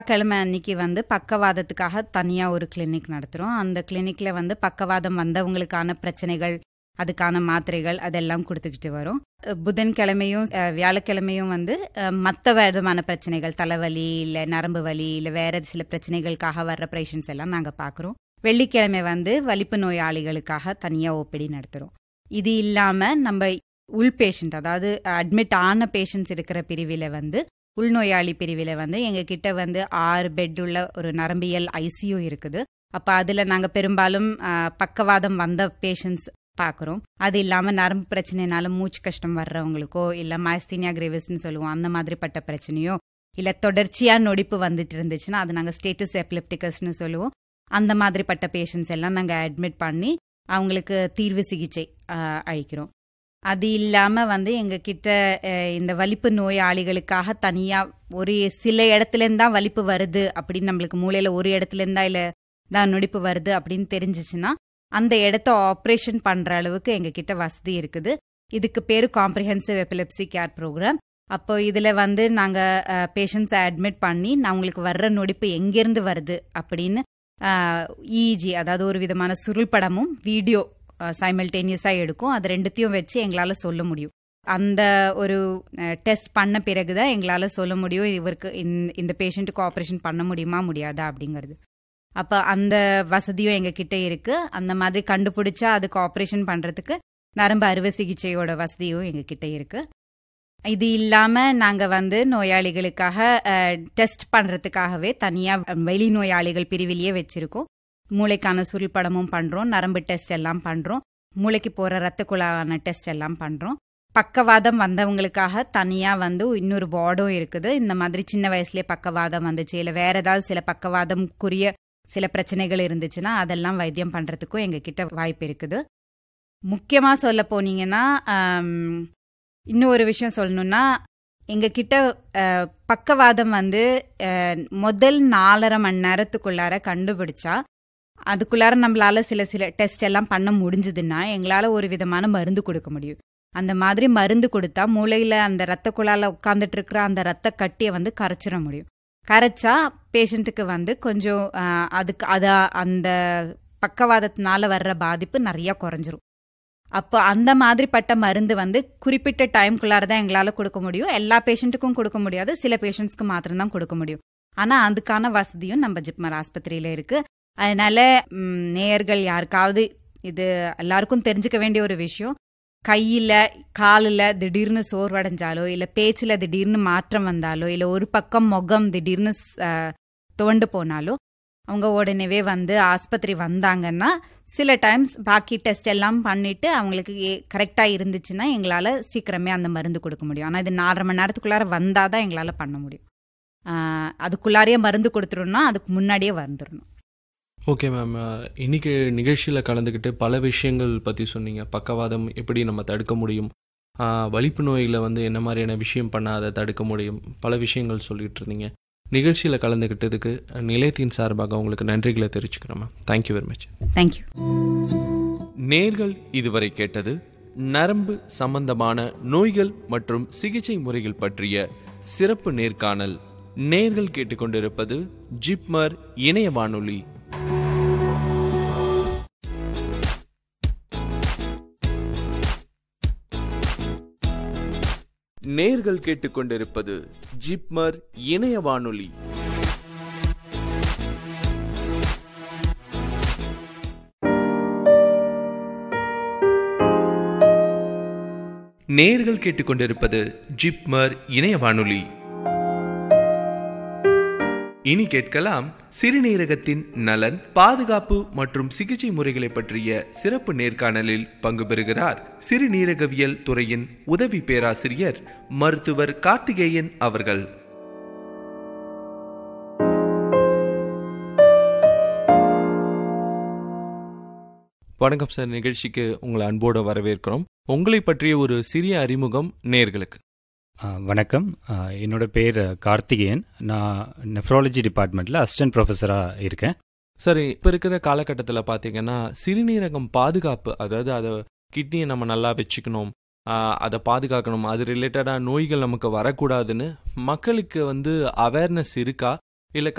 கிழமை அன்னைக்கு வந்து பக்கவாதத்துக்காக தனியாக ஒரு கிளினிக் நடத்துகிறோம் அந்த கிளினிக்கில் வந்து பக்கவாதம் வந்தவங்களுக்கான பிரச்சனைகள் அதுக்கான மாத்திரைகள் அதெல்லாம் கொடுத்துக்கிட்டு வரோம் அஹ் புதன்கிழமையும் அஹ் வியாழக்கிழமையும் வந்து மற்ற விதமான பிரச்சனைகள் தலைவலி இல்லை நரம்பு வலி இல்லை வேற சில பிரச்சனைகளுக்காக வர்ற பேஷண்ட்ஸ் எல்லாம் நாங்கள் பார்க்குறோம் வெள்ளிக்கிழமை வந்து வலிப்பு நோயாளிகளுக்காக தனியாக ஓபிடி நடத்துகிறோம் இது இல்லாமல் நம்ம உள் பேஷண்ட் அதாவது அட்மிட் ஆன பேஷண்ட்ஸ் இருக்கிற பிரிவில் வந்து உள்நோயாளி பிரிவில் வந்து எங்ககிட்ட வந்து ஆறு பெட் உள்ள ஒரு நரம்பியல் ஐசியூ இருக்குது அப்போ அதில் நாங்கள் பெரும்பாலும் அஹ், பக்கவாதம் வந்த பேஷண்ட்ஸ் பார்க்குறோம் அது இல்லாமல் நரம்பு பிரச்சனைனால மூச்சு கஷ்டம் வர்றவங்களுக்கோ இல்லை மாஸ்தீனியா கிரேவிஸ்ன்னு சொல்லுவோம் அந்த மாதிரிப்பட்ட பிரச்சனையோ இல்லை தொடர்ச்சியாக நொடிப்பு வந்துட்டு இருந்துச்சுன்னா அது நாங்கள் ஸ்டேட்டஸ் எப்லெப்டிகஸ்னு சொல்லுவோம் அந்த மாதிரிப்பட்ட பேஷண்ட்ஸ் எல்லாம் நாங்கள் அட்மிட் பண்ணி அவங்களுக்கு தீர்வு சிகிச்சை அஹ், அளிக்கிறோம் அது இல்லாமல் வந்து எங்ககிட்ட அஹ், இந்த வலிப்பு நோயாளிகளுக்காக தனியாக ஒரு சில இடத்துலேருந்து தான் வலிப்பு வருது அப்படின்னு நம்மளுக்கு மூளையில் ஒரு இடத்துலேருந்தா இல்லை தான் நொடிப்பு வருது அப்படின்னு தெரிஞ்சிச்சுன்னா அந்த இடத்த ஆப்ரேஷன் பண்ணுற அளவுக்கு எங்ககிட்ட வசதி இருக்குது இதுக்கு பேர் காம்ப்ரிஹென்சிவ் எபிலெப்சி கேர் ப்ரோக்ராம் அப்போ இதில் வந்து நாங்கள் பேஷண்ட்ஸை அட்மிட் பண்ணி நான் உங்களுக்கு வர்ற நொடிப்பு எங்கேருந்து வருது அப்படின்னு இஜி அதாவது ஒரு விதமான சுருள் படமும் வீடியோ சைமல்டேனியஸாக எடுக்கும் அது ரெண்டுத்தையும் வச்சு எங்களால் சொல்ல முடியும் அந்த ஒரு டெஸ்ட் பண்ண பிறகு தான் எங்களால் சொல்ல முடியும் இவருக்கு இந்த- இந்த பேஷண்ட்டுக்கு ஆப்ரேஷன் பண்ண முடியுமா முடியாதா அப்படிங்கிறது அப்போ அந்த வசதியும் எங்ககிட்ட இருக்கு அந்த மாதிரி கண்டுபிடிச்சா அதுக்கு ஆப்ரேஷன் பண்ணுறதுக்கு நரம்பு அறுவை சிகிச்சையோட வசதியும் எங்ககிட்ட இருக்கு இது இல்லாமல் நாங்கள் வந்து நோயாளிகளுக்காக டெஸ்ட் பண்ணுறதுக்காகவே தனியாக வெளி நோயாளிகள் பிரிவிலேயே வச்சுருக்கோம் மூளைக்கான சுருள் படமும் பண்ணுறோம் நரம்பு டெஸ்ட் எல்லாம் பண்ணுறோம் மூளைக்கு போகிற ரத்த குழாவான டெஸ்ட் எல்லாம் பண்ணுறோம் பக்கவாதம் வந்தவங்களுக்காக தனியாக வந்து இன்னொரு வார்டும் இருக்குது இந்த மாதிரி சின்ன வயசுலேயே பக்கவாதம் வந்துச்சு இல்லை வேற ஏதாவது சில பக்கவாதம்க்குரிய சில பிரச்சனைகள் இருந்துச்சுன்னா அதெல்லாம் வைத்தியம் பண்ணுறதுக்கும் எங்ககிட்ட வாய்ப்பு இருக்குது முக்கியமாக சொல்ல போனீங்கன்னா ஆம், இன்னும் ஒரு விஷயம் சொல்லணும்னா எங்ககிட்ட அஹ், பக்கவாதம் வந்து அஹ், முதல் நாலரை மணி நேரத்துக்குள்ளார கண்டுபிடிச்சா அதுக்குள்ளார நம்மளால சில சில டெஸ்ட் எல்லாம் பண்ண முடிஞ்சதுன்னா எங்களால ஒரு விதமான மருந்து கொடுக்க முடியும் அந்த மாதிரி மருந்து கொடுத்தா மூளையில அந்த ரத்த குழால உட்காந்துட்டு இருக்கிற அந்த ரத்த கட்டியை வந்து கரைச்சிட முடியும் கரைச்சா பேஷண்ட்டுக்கு வந்து கொஞ்சம் ஆஹ், அதுக்கு அத அந்த பக்கவாதத்தினால வர்ற பாதிப்பு நிறைய குறைஞ்சிரும் அப்போ அந்த மாதிரிப்பட்ட மருந்து வந்து குறிப்பிட்ட டைம்குள்ளார தான் எங்களால் கொடுக்க முடியும் எல்லா பேஷண்ட்டுக்கும் கொடுக்க முடியாது சில பேஷண்ட்ஸ்க்கு மாத்திரம்தான் கொடுக்க முடியும் ஆனால் அதுக்கான வசதியும் நம்ம ஜிப்மர் ஆஸ்பத்திரியில் இருக்கு அதனால ம், நேயர்கள் யாருக்காவது இது எல்லாருக்கும் தெரிஞ்சுக்க வேண்டிய ஒரு விஷயம் கையில் காலில் திடீர்னு சோர்வடைஞ்சாலோ இல்லை பேச்சில் திடீர்னு மாற்றம் வந்தாலோ இல்லை ஒரு பக்கம் முகம் திடீர்னு அஹ், துவண்டு போனாலோ அவங்க உடனேவே வந்து ஆஸ்பத்திரி வந்தாங்கன்னா சில டைம்ஸ் பாக்கி டெஸ்ட் எல்லாம் பண்ணிட்டு அவங்களுக்கு கரெக்டாக இருந்துச்சுன்னா எங்களால் சீக்கிரமே அந்த மருந்து கொடுக்க முடியும் ஆனால் இது நாலரை மணி நேரத்துக்குள்ளார வந்தால் தான் எங்களால் பண்ண முடியும் ஆஹ், அதுக்குள்ளாரையே மருந்து கொடுத்துருன்னா அதுக்கு முன்னாடியே வந்துடணும் ஓகே மேம் இன்னைக்கு நிகழ்ச்சியில் கலந்துக்கிட்டு பல விஷயங்கள் பற்றி சொன்னீங்க பக்கவாதம் எப்படி நம்ம தடுக்க முடியும் ஆஹ், வலிப்பு நோயில் வந்து என்ன மாதிரியான விஷயம் பண்ணால் அதை தடுக்க முடியும் பல விஷயங்கள் சொல்லிட்டு இருந்தீங்க நிகழ்ச்சியில் கலந்துக்கிட்டதுக்கு நிலையத்தின் சார்பாக உங்களுக்கு நன்றிகளை தெரிவிச்சுக்கிறேன் ma'am thank you very much thank you நேர்கள் இதுவரை கேட்டது நரம்பு சம்பந்தமான நோய்கள் மற்றும் சிகிச்சை முறைகள் பற்றிய சிறப்பு நேர்காணல் நேர்கள் கேட்டுக்கொண்டிருப்பது ஜிப்மர் இணைய வானொலி நேர்கள் கேட்டுக்கொண்டிருப்பது ஜிப்மர் இணைய வானொலி நேர்கள் கேட்டுக்கொண்டிருப்பது ஜிப்மர் இணைய வானொலி இனி கேட்கலாம் சிறுநீரகத்தின் நலன் பாதுகாப்பு மற்றும் சிகிச்சை முறைகளை பற்றிய சிறப்பு நேர்காணலில் பங்கு பெறுகிறார் சிறுநீரகவியல் துறையின் உதவி பேராசிரியர் மருத்துவர் கார்த்திகேயன் அவர்கள் வணக்கம் சார் நிகழ்ச்சிக்கு உங்களை அன்போடு வரவேற்கிறோம் உங்களை பற்றிய ஒரு சிறிய அறிமுகம் நேர்களுக்கு ஆ, வணக்கம் ஆ, என்னோட பேர் கார்த்திகேயன் நான் நெஃப்ராலஜி டிபார்ட்மெண்ட்டில் அசிஸ்டன்ட் ப்ரொஃபஸராக இருக்கேன் சரி இப்போ இருக்கிற காலகட்டத்தில் பார்த்தீங்கன்னா சிறுநீரகம் பாதுகாப்பு அதாவது அதை கிட்னியை நம்ம நல்லா வச்சுக்கணும் ஆஹ், அதை பாதுகாக்கணும் அது ரிலேட்டடாக நோய்கள் நமக்கு வரக்கூடாதுன்னு மக்களுக்கு வந்து அவேர்னஸ் இருக்கா இல்லை